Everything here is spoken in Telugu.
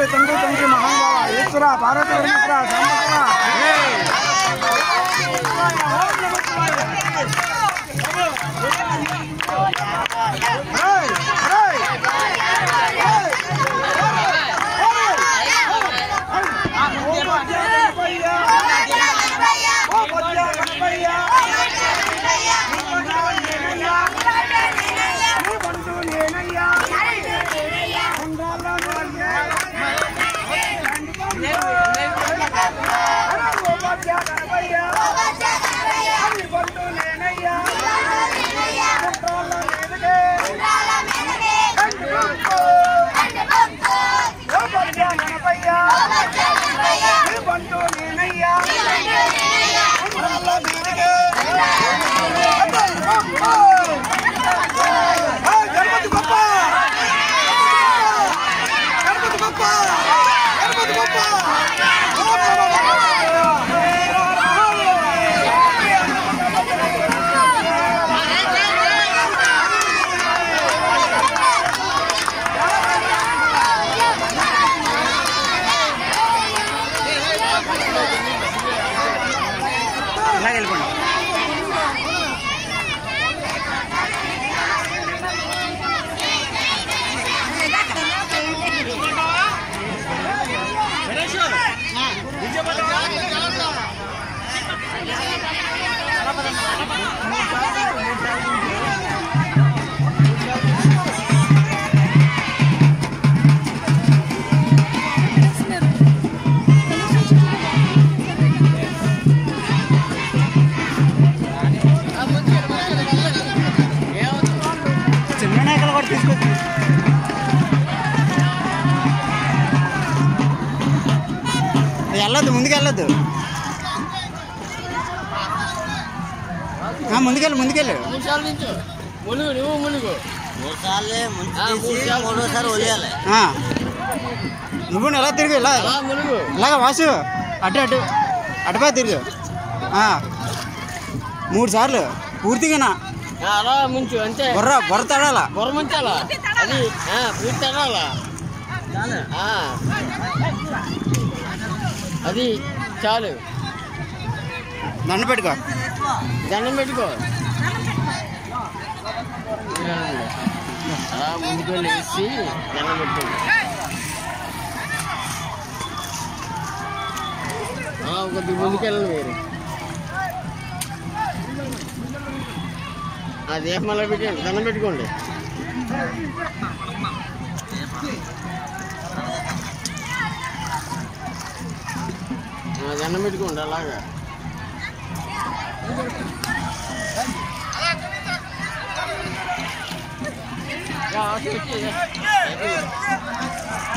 తండ్రి తండ్రి మహానుభావ ఈశ్వర పార్వతి పరమేశ్వర సాంబశివ రేయ్, రేయ్. గణపతి గొప్ప గణపతి గొప్ప గణపతి గొప్ప ఇలా వెళ్ళిపోండి చిన్న నాయకులు కూడా తీసుకొచ్చి వెళ్ళొద్దు ముందుకు వెళ్ళొద్దు ఆ, ముందుకెళ్ళు ముందుకెళ్ళు ములుగు నువ్వు ములుగు మూడు సార్లు ముందు ఆ, మూడు తీసి సార్లు. మూడోసారి వదిలేయాలి ఆ. నువ్వు ఎలా తిరుగు ఇలా అలా ములుగు ఇలాగ వాసు అటు అటు అటుపై తిరుగు ఆ. మూడు సార్లు పూర్తిగానా ఆ, అలా ముంచు అంతే బొర్ర బొర్ర తడాలా బుర్ర ముంచాలా అది ఆ, పూర్తి తడాలా ఆ. అది చాలు దండ పెట్టుకో దండం పెట్టుకో అలా ముందుకు లేచి దండం పెట్టుకోండి ఆ, కొద్దిగా ముందుకెళ్ళండి మీరు ఆ దీపం అలా పెట్టండి దండం పెట్టుకోండి ఆ, దండం పెట్టుకోండి అలాగా యా, ఓకే, ఓకే, యా.